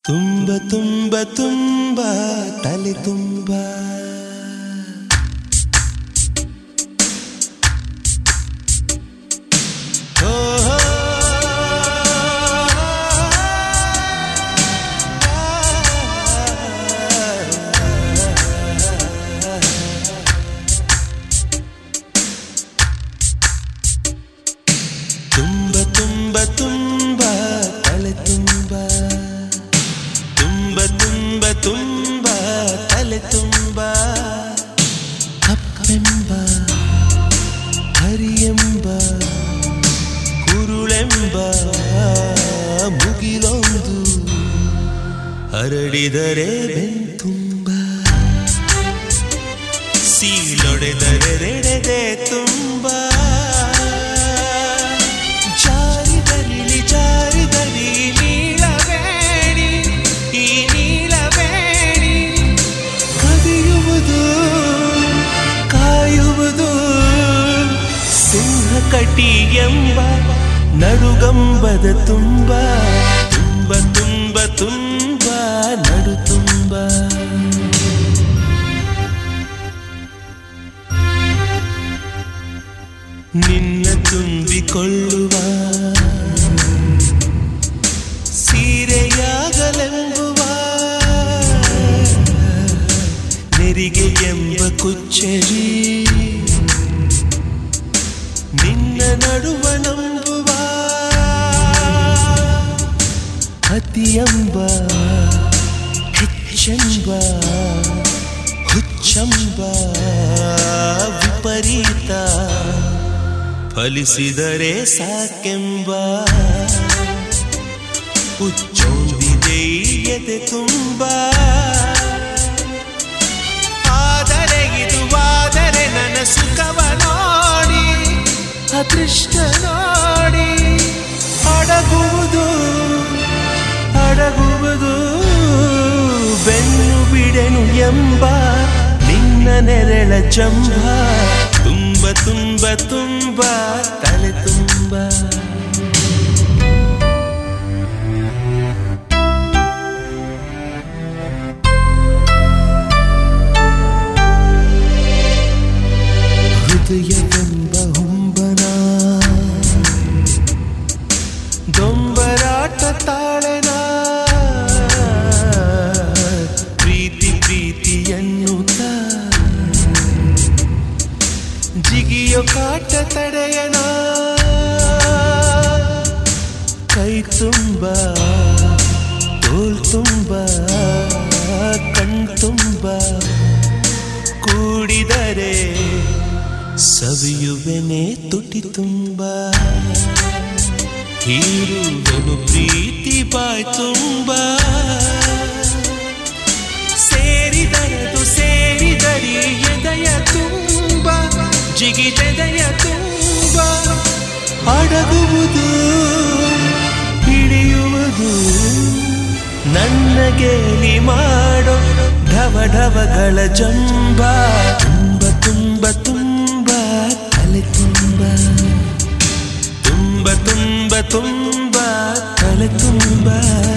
ತುಂಬ ತುಂಬ ತುಂಬ ತಲೆ ತುಂಬ ತುಂಬ ತುಂಬ ತುಂಬ ತಲೆ ತುಂಬ ತುಂಬ ತುಂಬ ತುಂಬ ತಲೆ ತುಂಬ ಅಪ್ಪೆಂಬ ಹರಿಯೆಂಬ ಕುರುಳೆಂಬ ಮುಗಿಲೊಂದು ಹರಡಿದರೆ ಬೆಂತುಂಬ ಸೀಳೊಡೆದರೆ ರೆಡೆದೆ ತುಂಬ ಜಾರಿದರಿಲಿ ಜಾರಿದರಿ ನೀಳಬೇಡಿ ಈ ನೀಳಬೇಡಿ ಕದಿಯುವುದು ಕಾಯುವುದು ಸಿಂಹ ಕಟಿ ಎಂಬ ನಡುಗಂಬದ ತುಂಬ ತುಂಬ ತುಂಬ ತುಂಬ ನಡು ತುಂಬ ನಿನ್ನ ತುಂಬಿಕೊಳ್ಳುವ ಸೀರೆಯಾಗಲೆಂಬುವ ನೆರಿಗೆ ಎಂಬ ಕುಚ್ಚರಿ ನಿನ್ನ ನಡುವ ನಂಬುವ ಅತಿಯಂಬ ಹೆಚ್ಚೆಂಬ ಹುಚ್ಚಂಬ ವಿಪರೀತ ಫಲಿಸಿದರೆ ಸಾಕೆಂಬ ಹುಚ್ಚೊಂದಿದೆ ಎದೆ ತುಂಬ ಆದರೆ ಇದು ಆದರೆ ನನ್ನ ಸುಖವ ನೋಡಿ ಅದೃಷ್ಟ ನೋಡಿ ಅಡಗುವುದು ಅಡಗುವುದು ಬೆನ್ನು ಬಿಡೆನು ಎಂಬ ನಿನ್ನ ನೆರಳ ಜಂಬ ತುಂಬ ತುಂಬ ತುಂಬ ತಲೆ ತುಂಬ ಹೃದಯವೆಂಬ ಹುಂಬನ ದೊಂಬರಾಟ ತಾಳೆನ ಪ್ರೀತಿ ಪ್ರೀತಿ ಎನ್ನುತ್ತ ಜಿಗಿಯೋ ಕಾಟ ತಡೆಯಣ ಕೈ ತುಂಬ ತೋಲ್ ತುಂಬ ಕಣ್ ತುಂಬ ಕೂಡಿದರೆ ಸವಿಯುವೆನೆ ತುಟಿ ತುಂಬ ಹೀರುವೆನು ಪ್ರೀತಿ ಬಾಯ್ ತುಂಬ ಸೇರಿದರದು ಸೇರಿದರಿ ಎದೆಯ ತುಂಬ ಜಿಗಿದೆದೆಯ ತುಂಬ ಅಡಗುವುದು ಹಿಡಿಯುವುದು ನನ್ನ ಗೇಲಿ ಮಾಡೋ ಢವ ಢವಗಳ ಜಂಬ ತುಂಬ ತುಂಬ ತುಂಬ ತಲೆ ತುಂಬ ತುಂಬ ತುಂಬ ತುಂಬ ತಲೆ ತುಂಬ